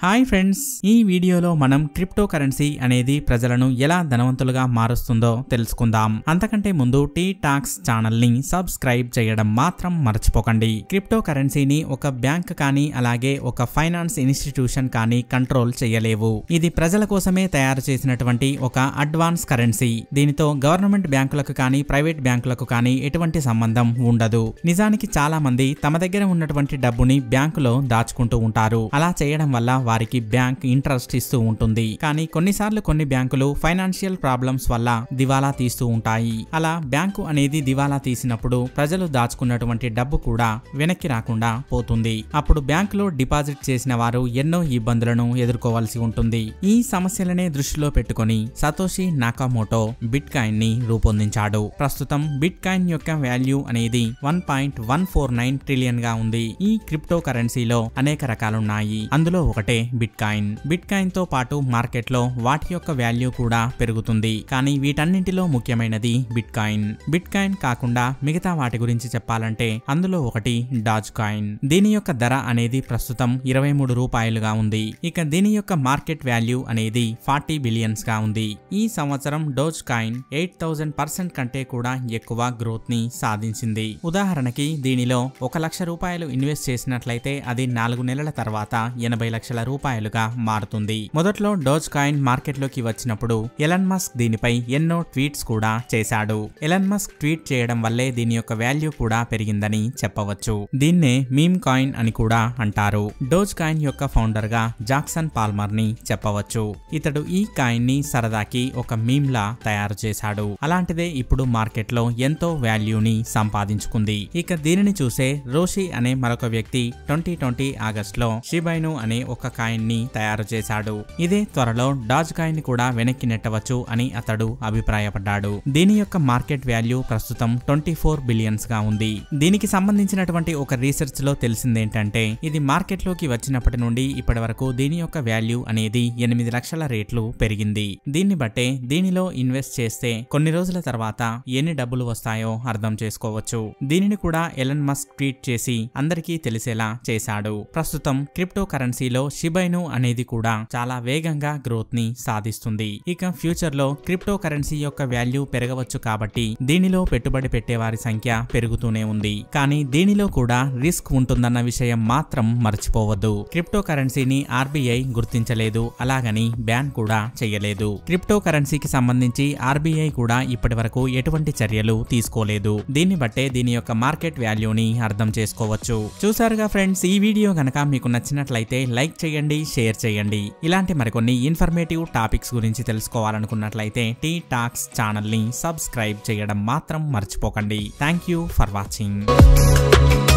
hi friends ఈ వీడియోలో మనం క్రిప్టో కరెన్సీ అనేది ప్రజలను ఎలా ధనవంతులుగా మారుస్తుందో తెలుసుకుందాం అంతకంటే ముందు టీ టాక్స్ ఛానల్ ని సబ్స్క్రైబ్ చేయడం మాత్రం మర్చిపోకండి క్రిప్టో కరెన్సీని ఒక బ్యాంక్ కానీ అలాగే ఒక ఫైనాన్స్ ఇన్స్టిట్యూషన్ కానీ కంట్రోల్ చేయలేవు ఇది ప్రజల కోసమే తయారు చేసినటువంటి ఒక అడ్వాన్స్ కరెన్సీ దీనితో గవర్నమెంట్ బ్యాంకులకు కానీ ప్రైవేట్ బ్యాంకులకు కానీ ఎటువంటి సంబంధం ఉండదు నిజానికి చాలా మంది తమ దగ్గర ఉన్నటువంటి డబ్బుని బ్యాంకులో దాచుకుంటూ ఉంటారు అలా చేయడం వల్ల వారికి బ్యాంక్ ఇంట్రెస్ట్ ఇస్తూ ఉంటుంది కానీ కొన్నిసార్లు కొన్ని బ్యాంకులు ఫైనాన్షియల్ ప్రాబ్లమ్స్ వల్ల దివాలా తీస్తూ ఉంటాయి అలా బ్యాంకు అనేది దివాలా తీసినప్పుడు ప్రజలు దాచుకున్నటువంటి డబ్బు కూడా వెనక్కి రాకుండా పోతుంది అప్పుడు బ్యాంకులో డిపాజిట్ చేసిన వారు ఎన్నో ఇబ్బందులను ఎదుర్కోవాల్సి ఉంటుంది ఈ సమస్యలనే దృష్టిలో పెట్టుకొని సతోషి నాకామోటో బిట్ కాయిన్ ని రూపొందించాడు ప్రస్తుతం బిట్ కాయిన్ యొక్క వాల్యూ అనేది one point one four nine trillion గా ఉంది ఈ క్రిప్టో కరెన్సీలో అనేక రకాలున్నాయి అందులో ఒకటే బిట్ కాయిన్ బిట్ కాయిన్ తో పాటు మార్కెట్ లో వాటి యొక్క వాల్యూ కూడా పెరుగుతుంది కానీ వీటన్నింటిలో ముఖ్యమైనది బిట్ కాయిన్ బిట్ కాయిన్ కాకుండా మిగతా వాటి గురించి చెప్పాలంటే అందులో ఒకటి డాజ్ కాయిన్ దీని యొక్క ధర అనేది ప్రస్తుతం ఇరవై మూడు రూపాయలుగా ఉంది ఇక దీని యొక్క మార్కెట్ వాల్యూ అనేది ఫార్టీ బిలియన్స్ గా ఉంది ఈ సంవత్సరం Dogecoin eight thousand percent కంటే కూడా ఎక్కువ గ్రోత్ ని సాధించింది ఉదాహరణకి దీనిలో ఒక లక్ష రూపాయలు ఇన్వెస్ట్ చేసినట్లయితే అది నాలుగు నెలల తర్వాత ఎనభై లక్షల రూపాయలుగా మారుతుంది మొదట్లో డోజ్ కాయిన్ మార్కెట్ లోకి వచ్చినప్పుడు ఎలన్ మస్క్ దీనిపై ఎన్నో ట్వీట్స్ కూడా చేశాడు ఎలన్ మస్క్ ట్వీట్ చేయడం వల్లే దీని యొక్క వాల్యూ కూడా పెరిగిందని చెప్పవచ్చు దీన్నే మీమ్ కాయిన్ అని కూడా అంటారు డోజ్ కాయిన్ యొక్క ఫౌండర్ గా జాక్సన్ పాల్మర్ ని చెప్పవచ్చు ఇతడు ఈ కాయిన్ ని సరదాకి ఒక మీమ్ లా తయారు చేశాడు అలాంటిదే ఇప్పుడు మార్కెట్ లో ఎంతో వాల్యూని సంపాదించుకుంది ఇక దీనిని చూసే రోషి అనే మరొక వ్యక్తి ట్వంటీ ట్వంటీ ఆగస్ట్ లో షిబైను అనే ఒక కాయిన్ ని తయారు చేశాడు ఇదే త్వరలో డాజ్ కాయిన్ ని కూడా వెనక్కి నెట్టవచ్చు అని అతడు అభిప్రాయపడ్డాడు దీని యొక్క మార్కెట్ వాల్యూ ప్రస్తుతం ట్వంటీ ఫోర్ బిలియన్స్ గా ఉంది దీనికి సంబంధించినటువంటి ఒక రీసెర్చ్ లో తెలిసిందేంటంటే ఇది మార్కెట్ లోకి వచ్చినప్పటి నుండి ఇప్పటి వరకు దీని యొక్క వాల్యూ అనేది ఎనిమిది లక్షల రేట్లు పెరిగింది దీన్ని బట్టే దీనిలో ఇన్వెస్ట్ చేస్తే కొన్ని రోజుల తర్వాత ఎన్ని డబ్బులు వస్తాయో అర్థం చేసుకోవచ్చు దీనిని కూడా ఎలన్ మస్క్ ట్వీట్ చేసి అందరికీ తెలిసేలా చేశాడు ప్రస్తుతం క్రిప్టో కరెన్సీలో షిబైను అనేది కూడా చాలా వేగంగా గ్రోత్ ని సాధిస్తుంది ఇక ఫ్యూచర్ లో క్రిప్టో కరెన్సీ యొక్క వాల్యూ పెరగవచ్చు కాబట్టి దీనిలో పెట్టుబడి పెట్టే వారి సంఖ్య పెరుగుతూనే ఉంది కానీ దీనిలో కూడా రిస్క్ ఉంటుందన్న విషయం మాత్రం మర్చిపోవద్దు క్రిప్టో కరెన్సీని ఆర్బీఐ గుర్తించలేదు అలాగని బ్యాన్ కూడా చేయలేదు క్రిప్టో కరెన్సీకి సంబంధించి ఆర్బీఐ కూడా ఇప్పటి వరకు ఎటువంటి చర్యలు తీసుకోలేదు దీన్ని బట్టే దీని యొక్క మార్కెట్ వాల్యూని అర్థం చేసుకోవచ్చు చూసారుగా ఫ్రెండ్స్ ఈ వీడియో గనక మీకు నచ్చినట్లయితే లైక్ చేయండి షేర్ చేయండి ఇలాంటి మరికొన్ని ఇన్ఫర్మేటివ్ టాపిక్స్ గురించి తెలుసుకోవాలనుకున్నట్లయితే టీ టాక్స్ ఛానల్ ని సబ్స్క్రైబ్ చేయడం మాత్రం మర్చిపోకండి థ్యాంక్ యూ ఫర్ వాచింగ్